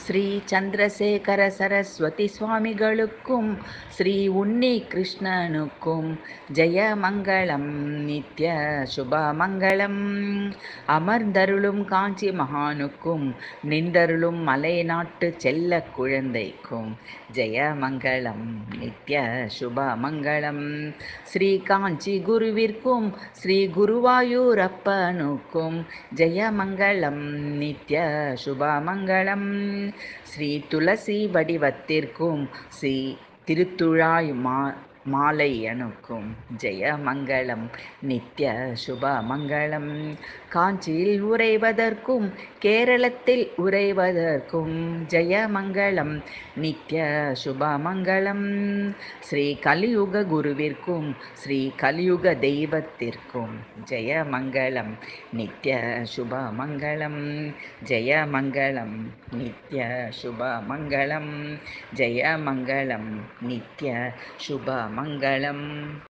ஸ்ரீ சந்திரசேகர சரஸ்வதி சுவாமிகளுக்கும் ஸ்ரீ உன்னி கிருஷ்ணனுக்கும் ஜெயமங்களம் நித்ய சுபமங்களம் அமர்ந்தருளும் காஞ்சி மகானுக்கும் நின்றருளும் மலை நாட்டு செல்ல குழந்தைக்கும் ஜெயமங்களம் நித்ய சுபமங்களம் ஸ்ரீ காஞ்சி குருவிற்கும் ஸ்ரீ குருவாயூரப்பனுக்கும் ஜெயமங்களம் நித்ய சுபமங்களம் ஸ்ரீ துளசி வடிவத்திற்கும் ஸ்ரீ திருத்துழாய் மா மாலையனுக்கும் ஜெயமங்களம் நித்ய சுபமங்களம் காஞ்சியில் உறைவதற்கும் கேரளத்தில் உறைவதற்கும் ஜெயமங்களம் நித்ய சுபமங்களம் ஸ்ரீ கலியுக குருவிற்கும் ஸ்ரீ கலியுக தெய்வத்திற்கும் ஜெயமங்களம் நித்ய சுபமங்களம் ஜெயமங்களம் நித்ய சுபமங்களம் ஜெயமங்களம் நித்ய சுபமங்களம்